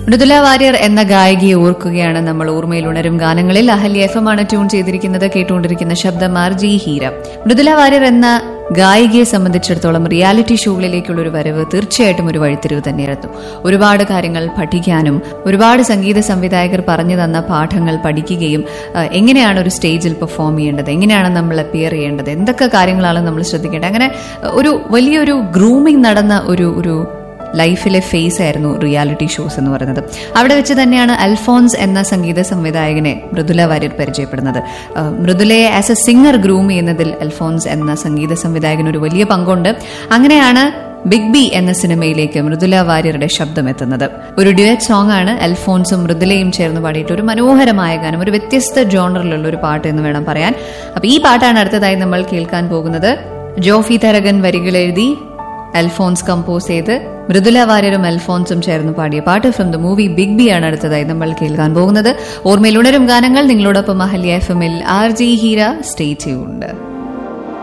മൃദുല വാര്യർ എന്ന ഗായികയെ ഓർക്കുകയാണ് നമ്മൾ ഓർമ്മയിൽ ഉണരും ഗാനങ്ങളിൽ അഹല്യ എഫ് എം ആണ് ട്യൂൺ ചെയ്തിരിക്കുന്നത് കേട്ടുകൊണ്ടിരിക്കുന്ന ശബ്ദം ആർ ജി ഹീര മൃദുല വാര്യർ എന്ന ഗായികയെ സംബന്ധിച്ചിടത്തോളം റിയാലിറ്റി ഷോകളിലേക്കുള്ള ഒരു വരവ് തീർച്ചയായിട്ടും ഒരു വഴിത്തിരിവ് തന്നെയായിരുന്നു ഒരുപാട് കാര്യങ്ങൾ പഠിക്കാനും ഒരുപാട് സംഗീത സംവിധായകർ പറഞ്ഞു തന്ന പാഠങ്ങൾ പഠിക്കുകയും ആ, എങ്ങനെയാണ് ഒരു സ്റ്റേജിൽ പെർഫോം ചെയ്യേണ്ടത് എങ്ങനെയാണ് നമ്മൾ അപ്പിയർ ചെയ്യേണ്ടത് എന്തൊക്കെ കാര്യങ്ങളാണ് നമ്മൾ ശ്രദ്ധിക്കേണ്ടത് അങ്ങനെ ഒരു വലിയൊരു ഗ്രൂമിംഗ് നടന്ന ഒരു ഒരു ലൈഫിലെ ഫേസ് ആയിരുന്നു റിയാലിറ്റി ഷോസ് എന്ന് പറയുന്നത് അവിടെ വെച്ച് തന്നെയാണ് അൽഫോൺസ് എന്ന സംഗീത സംവിധായകനെ മൃദുല വാര്യർ പരിചയപ്പെടുന്നത് ആ, മൃദുലയെ ആസ് എ സിംഗർ ഗ്രൂം ചെയ്യുന്നതിൽ അൽഫോൺസ് എന്ന സംഗീത സംവിധായകന് ഒരു വലിയ പങ്കുണ്ട് അങ്ങനെയാണ് ബിഗ് ബി എന്ന സിനിമയിലേക്ക് മൃദുല വാര്യരുടെ ശബ്ദം എത്തുന്നത് ഒരു ഡ്യുവറ്റ് സോങ് ആണ് അൽഫോൺസും മൃദുലയും ചേർന്ന് പാടിയിട്ട് ഒരു മനോഹരമായ ഗാനം ഒരു വ്യത്യസ്ത ജോണറിലുള്ള ഒരു പാട്ട് എന്ന് വേണം പറയാൻ അപ്പൊ ഈ പാട്ടാണ് അടുത്തതായി നമ്മൾ കേൾക്കാൻ പോകുന്നത് ജോഫി തരകൻ വരികൾ എഴുതി അൽഫോൺസ് കമ്പോസ് ചെയ്ത് മൃദുല വാര്യരും അൽഫോൺസും ചേർന്ന് പാടിയ പാട്ട് from the movie big B ആണ് അടുത്തതായി നമ്മൾ കേൾക്കാൻ പോകുന്നത് ഓർമ്മയിൽ ഉണരും ഗാനങ്ങൾ നിങ്ങളോടൊപ്പം അഹല്യ എഫ് എമ്മിൽ R G Heera stay tuned